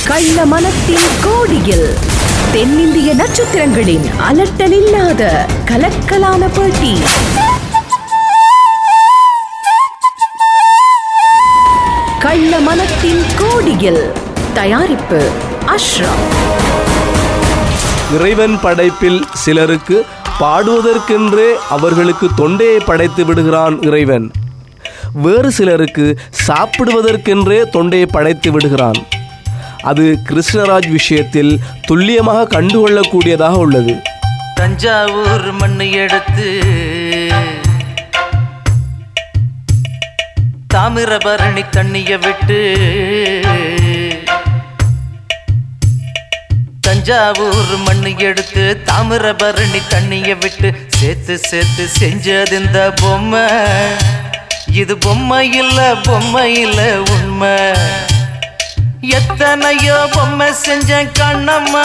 கள்ள மனத்தின் கோடியில் தென்னிந்திய நட்சத்திரங்களின் அலட்டலில்லாத கலக்கலான போட்டி கள்ள மனத்தின் கோடியில் தயாரிப்பு அஷ்ரப் இறைவன் படைப்பில் சிலருக்கு பாடுவதற்கென்றே அவர்களுக்கு தொண்டையை படைத்து விடுகிறான் இறைவன் வேறு சிலருக்கு சாப்பிடுவதற்கென்றே தொண்டையை படைத்து விடுகிறான் அது கிருஷ்ணராஜ் விஷயத்தில் துல்லியமாக கண்டுகொள்ளக்கூடியதாக உள்ளது தஞ்சாவூர் மண்ணு எடுத்து தாமிரபரணி தண்ணிய விட்டு தஞ்சாவூர் மண்ணு எடுத்து தாமிரபரணி தண்ணிய விட்டு சேர்த்து சேர்த்து செஞ்சது இந்த பொம்மை இது பொம்மை இல்ல பொம்மை இல்ல உண்மை எத்தனையோ பொம்மை செஞ்ச கண்ணம்மா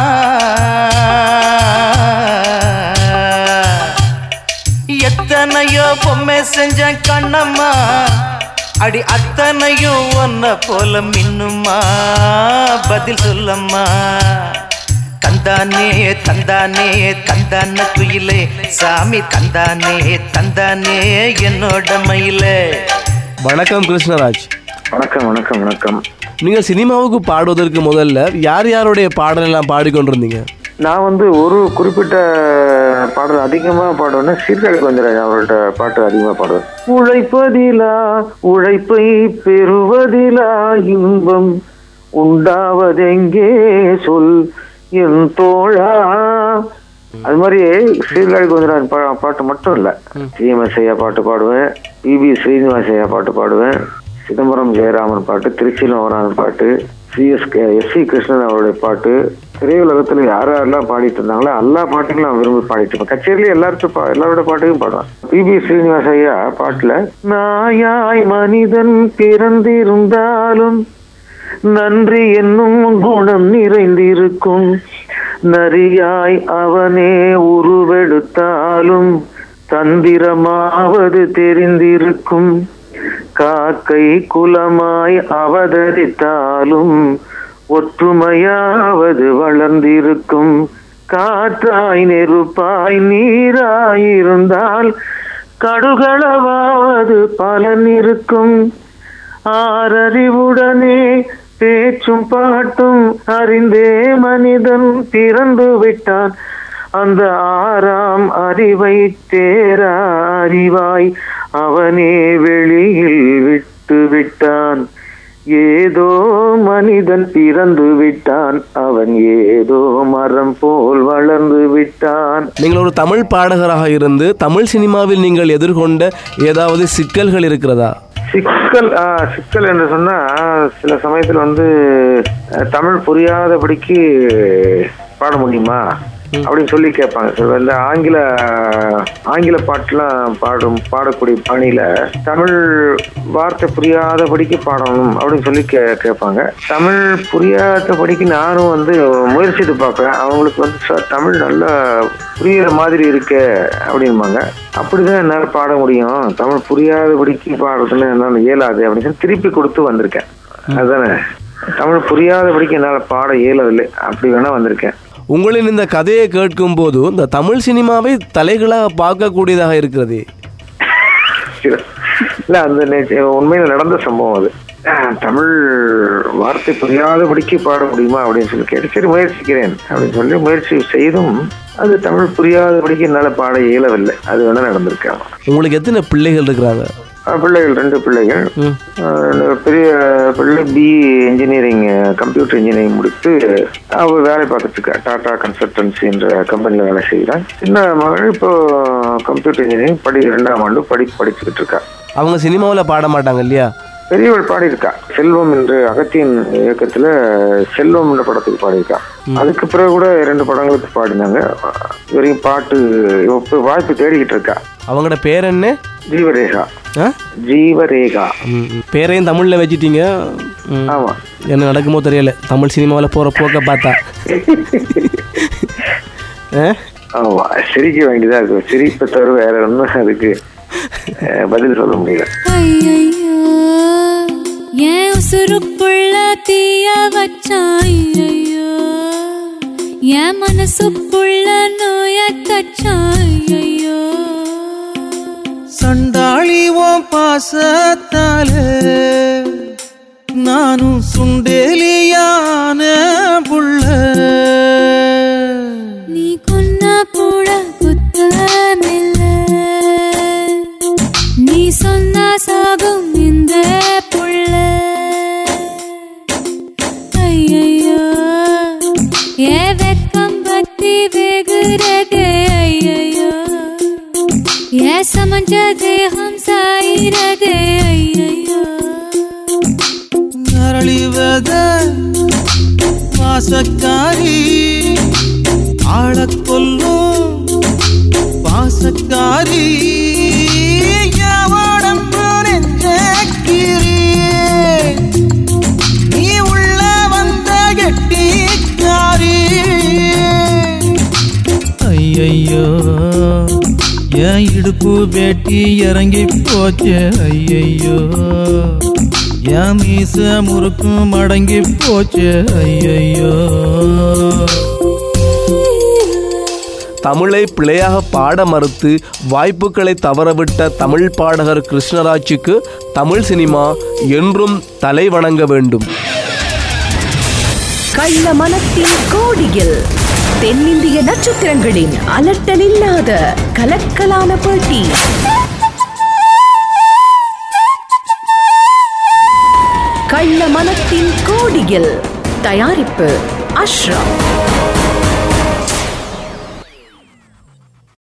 எத்தனையோ பொம்மை செஞ்ச கண்ணம்மா அடி அத்தனையும் ஒன்ன போல மின்னுமா பதில் சொல்லம்மா தந்தானே தந்தானே தந்தான குயிலே சாமி தந்தானே தந்தானே என்னோட மயிலே வணக்கம் கிருஷ்ணராஜ் வணக்கம் வணக்கம் வணக்கம் நீங்கள் சினிமாவுக்கு பாடுவதற்கு முதல்ல யார் யாருடைய பாடலெல்லாம் பாடிக்கொண்டிருந்தீங்க நான் வந்து ஒரு குறிப்பிட்ட பாடல் அதிகமாக பாடுவேன்னா சீர்காழி கொஞ்சராஜ் அவரோட பாட்டு அதிகமாக பாடுவேன் உழைப்பதிலா உழைப்பை பெறுவதிலா இன்பம் உண்டாவதெங்கே சொல் என் தோழா அது மாதிரி சீர்காழி கொஞ்சராஜ் பா பாட்டு மட்டும் இல்லை சிஎம்எஸ் ஐயா பாட்டு பாடுவேன் பிபி ஸ்ரீனிவாஸ் ஐயா பாட்டு பாடுவேன் சிதம்பரம் ஜெயராமன் பாட்டு திருச்சியிலம் பாட்டு சிஎஸ்கே எஸ் சி கிருஷ்ணன் அவருடைய பாட்டு திரையுலகத்துல யார் யாரெல்லாம் பாடிட்டு இருந்தாங்களோ எல்லா பாட்டுகளும் நான் விரும்பி பாடிட்டு இருப்பேன் கச்சேரியில எல்லாருக்கும் பா- எல்லாரோட பாட்டையும் பாடுவேன் பிபி ஸ்ரீனிவாஸ் ஐயா பாட்டுல நாயாய் மனிதன் பிறந்திருந்தாலும் நன்றி என்னும் குணம் நிறைந்திருக்கும் நரியாய் அவனே உருவெடுத்தாலும் தந்திரமாவது தெரிந்திருக்கும் காக்கை குலமாய் அவதரித்தாலும் ஒற்றுமையாவது வளர்ந்திருக்கும் காற்றாய் நெருப்பாய் நீராயிருந்தால் கடுகளவாவது பலன் இருக்கும் ஆறறிவுடனே பேச்சும் பாட்டும் அறிந்தே மனிதன் பிறந்து விட்டான் அந்த ஆறாம் அறிவை தேரா அறிவாய் அவனே வெளியில் விட்டு விட்டான் ஏதோ மனிதன் பிறந்து விட்டான் அவன் ஏதோ மரம் போல் வளர்ந்து விட்டான் நீங்கள் ஒரு தமிழ் பாடகராக இருந்து தமிழ் சினிமாவில் நீங்கள் எதிர்கொண்ட ஏதாவது சிக்கல்கள் இருக்கிறதா சிக்கல் ஆ, சிக்கல் என்று சொன்னா சில சமயத்துல வந்து அஹ், தமிழ் புரியாதபடிக்கு பாட முடியுமா அப்படின்னு சொல்லி கேட்பாங்க சில இந்த ஆங்கில ஆங்கில பாட்டுலாம் பாடும் பாடக்கூடிய பாணியில தமிழ் வார்த்தை புரியாதபடிக்கு பாடணும் அப்படின்னு சொல்லி கே கேட்பாங்க தமிழ் புரியாதபடிக்கு நானும் வந்து முயற்சித்து பார்ப்பேன் அவங்களுக்கு வந்து "சார், தமிழ் நல்லா புரியுற மாதிரி இருக்கே அப்படிம்பாங்க அப்படிதான் என்னால் பாட முடியும் தமிழ் புரியாதபடிக்கு பாடுறதுன்னு என்னால் இயலாது அப்படின்னு சொல்லி திருப்பி கொடுத்து வந்திருக்கேன் அதுதானே தமிழ் புரியாதபடிக்கு என்னால் பாட இயலவில்லை அப்படி வேணா வந்திருக்கேன் உங்களின் இந்த கதையை கேட்கும் போது இந்த தமிழ் சினிமாவை தலைகளாக பார்க்கக்கூடியதாக இருக்கிறது இல்ல அந்த நே- உண்மையில நடந்த சம்பவம் அது அஹ், தமிழ் வார்த்தை புரியாதபடிக்கு பாட முடியுமா அப்படின்னு சொல்லி கேட்டு சரி முயற்சிக்கிறேன் அப்படின்னு சொல்லி முயற்சி செய்தும் அது தமிழ் புரியாதபடிக்கு என்னால பாட இயலவில்லை அது வேணா நடந்திருக்கேன் உங்களுக்கு எத்தனை பிள்ளைகள் இருக்கிறாங்க அஹ், பிள்ளைகள் ரெண்டு பிள்ளைகள் ம். அஹ், பெரிய பிள்ளை பி இன்ஜினியரிங் கம்ப்யூட்டர் இன்ஜினியரிங் முடித்து அவள் வேலை பார்த்துட்டு இருக்கா டாடா கன்சல்டன்சி என்ற கம்பெனியில் வேலை செய்கிறான் சின்ன மகள் இப்போ கம்ப்யூட்டர் இன்ஜினியரிங் படி ரெண்டாம் ஆண்டு படி படிச்சுக்கிட்டு இருக்கா அவங்க சினிமாவில் பாட மாட்டாங்க இல்லையா பெரியவள் பாடியிருக்கா செல்வம் என்று அகத்தியன் இயக்கத்துல செல்வம் என்ற படத்துக்கு பாடியிருக்கா அதுக்கு பிறகு கூட இரண்டு படங்களுக்கு பாடினாங்க இதுவரைக்கும் பாட்டு இப்போ வாய்ப்பு தேடிக்கிட்டு இருக்கா அவங்களோட பேர் என்ன ஜீவரேகா ஆ? ஜீவரேகா ம், ம். பேரையும் தமிழில் வச்சிட்டீங்க ம். ஆமா என்ன நடக்குமோ தெரியல தமிழ் சினிமாவில் போகிற போக்க பார்த்தா ஆ? ஆமா சிரிக்க வேண்டியதா இருக்கு சிரிப்பை தவிர வேற ஒன்றும் அதுக்கு அஹ், பதில் சொல்ல முடியல ஐயையோ, ஏன் உசுருக்குள்ள தீய வச்சான் ஐயோ என் மனசுக்குள்ள நோய தச்சான் ஐயோ சண்டாளி ஓம் பாசத்தாலே நானும் சுண்டேலியான புள்ள நீ கொன்ன கூட குத்தமில்ல நீ சொன்ன சாகும் இந்த புள்ள ஐயையோ ஏ வெக்கம் பத்தி வெகுறதே ஐயையோ ஏ சமஞ்ச தேகம் சாயிரதே ஐயையோ நரளிவத பாசக்காரி ஆளக் கொல்லும் பாசக்காரி எவடம்பு நெஞ்சக்கிரி நீ உள்ள வந்த கெட்டிக்காரி ஐயையோ என் இடுப்பு வேட்டி இறங்கி போச்சு ஐயையோ என் மீச முறுக்கும் மடங்கி போச்சு ஐயையோ தமிழை பிழையாக பாட மறுத்து வாய்ப்புகளை தவறவிட்ட தமிழ் பாடகர் கிருஷ்ணராஜுக்கு தமிழ் சினிமா என்றும் தலை வணங்க வேண்டும் கள்ள மனத்தின் கோடியில் தென்னிந்திய நட்சத்திரங்களின் அலட்டலில்லாத கலக்கலான பேட்டி கள்ள மனத்தின் கோடியில் தயாரிப்பு அஷ்ரப்